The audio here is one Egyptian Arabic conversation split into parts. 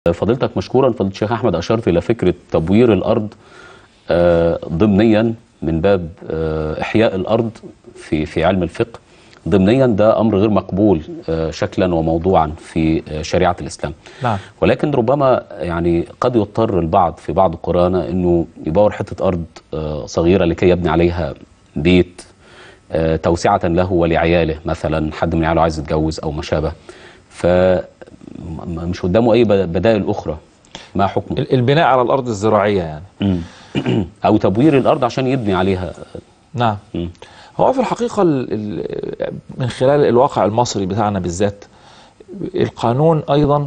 فضيلتك مشكورا فضيله الشيخ احمد اشرت الى فكره تبوير الارض آه، ضمنيا من باب آه، احياء الارض في في علم الفقه ضمنيا ده امر غير مقبول آه، شكلا وموضوعا في آه، شريعه الاسلام نعم ولكن ربما يعني قد يضطر البعض في بعض قرانا انه يبور حته ارض آه، صغيره لكي يبني عليها بيت آه، توسعه له ولعياله مثلا حد من عياله عايز يتجوز او ما شابه ف م- مش قدامه اي بد- بدائل اخرى ما حكمه ال- البناء على الأرض الزراعية يعني مم. او تبوير الارض عشان يبني عليها نعم مم. هو في الحقيقة ال- ال- من خلال الواقع المصري بتاعنا بالذات القانون أيضا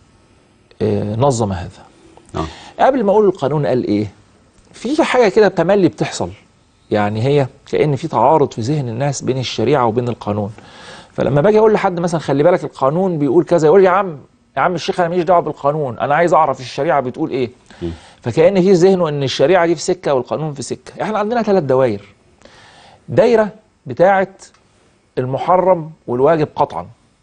آه، نظم هذا آه. قبل ما أقول القانون قال إيه في حاجة كده تملي بتحصل يعني هي كأن في تعارض في ذهن الناس بين الشريعة وبين القانون فلما باجي أقول لحد مثلا خلي بالك القانون بيقول كذا يقول لي يا عم يا عم الشيخ أنا ماليش دعوة بالقانون أنا عايز أعرف الشريعة بتقول إيه فكأن في ذهنه إن الشريعة دي في سكة والقانون في سكة إحنا عندنا ثلاث دوائر دايرة بتاعة المحرم والواجب قطعا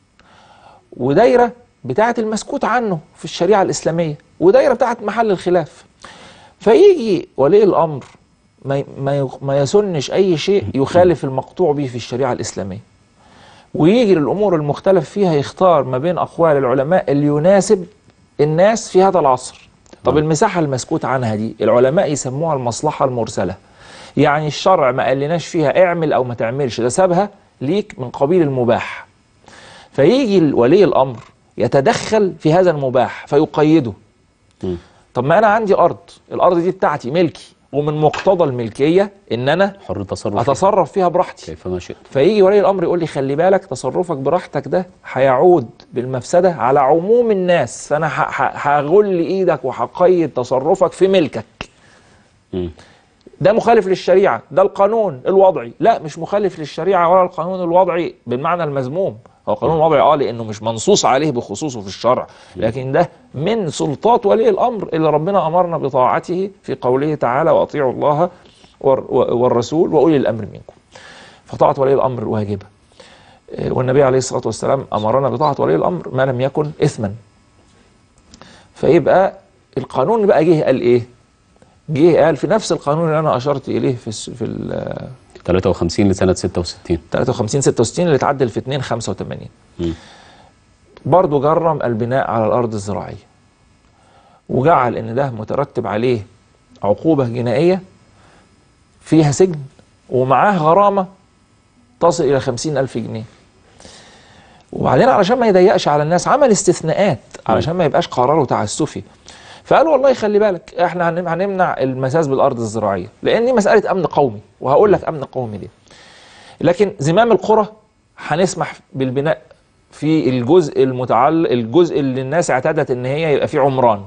ودايرة بتاعة المسكوت عنه في الشريعة الإسلامية ودايرة بتاعة محل الخلاف فيجي ولي الأمر ما ما ما يسنش أي شيء يخالف المقطوع به في الشريعة الإسلامية ويجي للأمور المختلف فيها يختار ما بين أقوال العلماء اللي يناسب الناس في هذا العصر طب المساحة المسكوت عنها دي العلماء يسموها المصلحة المرسلة يعني الشرع ما قالناش فيها اعمل او ما تعملش ده سابها ليك من قبيل المباح فيجي ولي الامر يتدخل في هذا المباح فيقيده مم. طب ما انا عندي ارض الارض دي بتاعتي ملكي ومن مقتضى الملكيه ان انا حر التصرف فيها اتصرف فيها براحتي كيفما شئت فيجي ولي الامر يقول لي خلي بالك تصرفك براحتك ده هيعود بالمفسده على عموم الناس فانا ه- ه- هغل ايدك وهقيد تصرفك في ملكك مم. ده مخالف للشريعة ده القانون الوضعي لا مش مخالف للشريعة ولا القانون الوضعي بالمعنى المذموم هو قانون وضعي اه لانه مش منصوص عليه بخصوصه في الشرع لكن ده من سلطات ولي الامر اللي ربنا امرنا بطاعته في قوله تعالى واطيعوا الله والر- والرسول واولي الامر منكم فطاعة ولي الامر واجبة آه، والنبي عليه الصلاة والسلام امرنا بطاعة ولي الامر ما لم يكن اثما فيبقى القانون بقى جه قال ايه جه قال في نفس القانون اللي انا اشرت اليه في الس- في ال 53 لسنه 66 53 66 اللي اتعدل في 2 85 مم. برضه جرم البناء على الارض الزراعيه وجعل ان ده مترتب عليه عقوبه جنائيه فيها سجن ومعاه غرامه تصل الى 50 الف جنيه وبعدين علشان ما يضيقش على الناس عمل استثناءات علشان ما يبقاش قراره تعسفي فقال والله خلي بالك احنا هنم- هنمنع المساس بالارض الزراعيه لان دي مساله امن قومي وهقول لك امن قومي ليه لكن زمام القرى هنسمح بالبناء في الجزء المتعلق الجزء اللي الناس اعتادت ان هي يبقى فيه عمران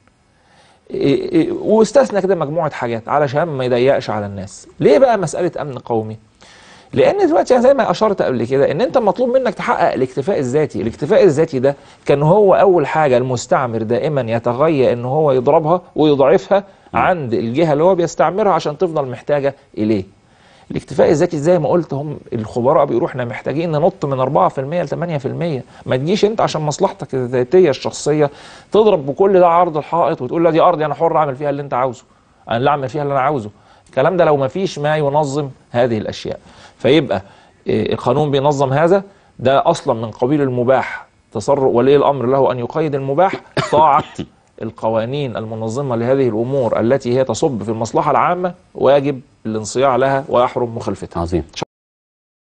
إيه إيه واستثنى كده مجموعه حاجات علشان ما يضيقش على الناس ليه بقى مساله امن قومي لان دلوقتي زي ما اشرت قبل كده ان انت مطلوب منك تحقق الاكتفاء الذاتي الاكتفاء الذاتي ده كان هو اول حاجه المستعمر دائما يتغيى ان هو يضربها ويضعفها عند الجهه اللي هو بيستعمرها عشان تفضل محتاجه اليه الاكتفاء الذاتي زي ما قلت هم الخبراء بيقولوا احنا محتاجين ننط من 4% ل 8% ما تجيش انت عشان مصلحتك الذاتيه الشخصيه تضرب بكل ده عرض الحائط وتقول لا دي ارضي انا حر اعمل فيها اللي انت عاوزه انا اللي اعمل فيها اللي انا عاوزه الكلام ده لو ما فيش ما ينظم هذه الاشياء فيبقى إيه، القانون بينظم هذا ده اصلا من قبيل المباح تصرف ولي الامر له ان يقيد المباح طاعه القوانين المنظمه لهذه الامور التي هي تصب في المصلحه العامه واجب الانصياع لها ويحرم مخالفتها عظيم